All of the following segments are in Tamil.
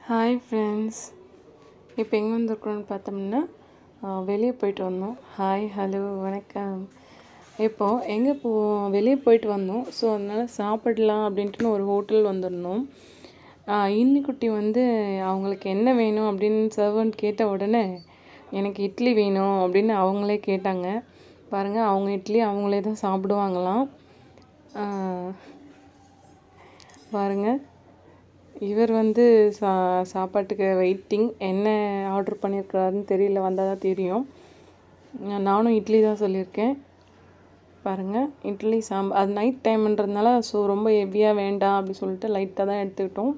ஹாய் ஃப்ரெண்ட்ஸ் இப்போ எங்கே வந்திருக்கிறோன்னு பார்த்தோம்னா வெளியே போயிட்டு வந்தோம் ஹாய் ஹலோ வணக்கம் இப்போது எங்கே போ வெளியே போயிட்டு வந்தோம் ஸோ அதனால் சாப்பிடலாம் அப்படின்ட்டுன்னு ஒரு ஹோட்டல் வந்திருந்தோம் இன்னிக்குட்டி வந்து அவங்களுக்கு என்ன வேணும் அப்படின்னு சர்வன்ட் கேட்ட உடனே எனக்கு இட்லி வேணும் அப்படின்னு அவங்களே கேட்டாங்க பாருங்கள் அவங்க இட்லி அவங்களே தான் சாப்பிடுவாங்களாம் பாருங்கள் இவர் வந்து சா சாப்பாட்டுக்கு வெயிட்டிங் என்ன ஆர்டர் பண்ணியிருக்கிறாருன்னு தெரியல வந்தால் தான் தெரியும் நானும் இட்லி தான் சொல்லியிருக்கேன் பாருங்கள் இட்லி சாம்பார் அது நைட் டைம்ன்றதுனால ஸோ ரொம்ப ஹெவியாக வேண்டாம் அப்படி சொல்லிட்டு லைட்டாக தான் எடுத்துக்கிட்டோம்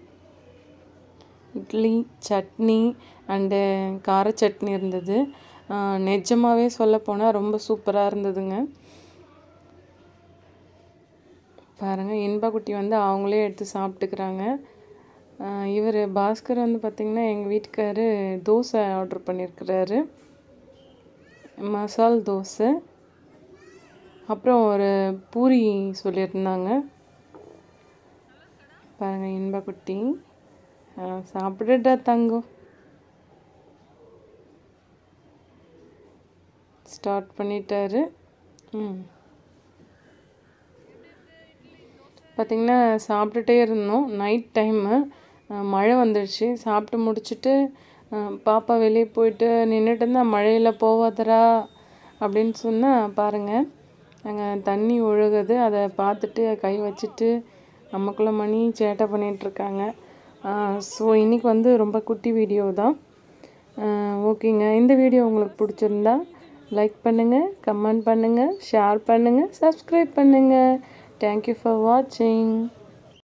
இட்லி சட்னி அண்டு கார சட்னி இருந்தது நிஜமாகவே சொல்லப்போனால் ரொம்ப சூப்பராக இருந்ததுங்க பாருங்கள் இன்பக்குட்டி வந்து அவங்களே எடுத்து சாப்பிட்டுக்கிறாங்க இவர் பாஸ்கர் வந்து பார்த்திங்கன்னா எங்கள் வீட்டுக்காரு தோசை ஆர்டர் பண்ணியிருக்கிறாரு மசால் தோசை அப்புறம் ஒரு பூரி சொல்லியிருந்தாங்க பாருங்கள் இன்பக்குட்டி சாப்பிட்டுட்டா தங்கம் ஸ்டார்ட் பண்ணிட்டாரு ம் பார்த்திங்கன்னா சாப்பிட்டுட்டே இருந்தோம் நைட் டைமு மழை வந்துடுச்சு சாப்பிட்டு முடிச்சுட்டு பாப்பா வெளியே போயிட்டு நின்றுட்டு இருந்தால் மழையில் போவாதரா அப்படின்னு சொன்னால் பாருங்கள் அங்கே தண்ணி ஒழுகுது அதை பார்த்துட்டு கை வச்சுட்டு நமக்குள்ள மணி சேட்டை பண்ணிகிட்ருக்காங்க ஸோ இன்றைக்கி வந்து ரொம்ப குட்டி வீடியோ தான் ஓகேங்க இந்த வீடியோ உங்களுக்கு பிடிச்சிருந்தா லைக் பண்ணுங்கள் கமெண்ட் பண்ணுங்கள் ஷேர் பண்ணுங்கள் சப்ஸ்கிரைப் பண்ணுங்கள் Thank you for watching.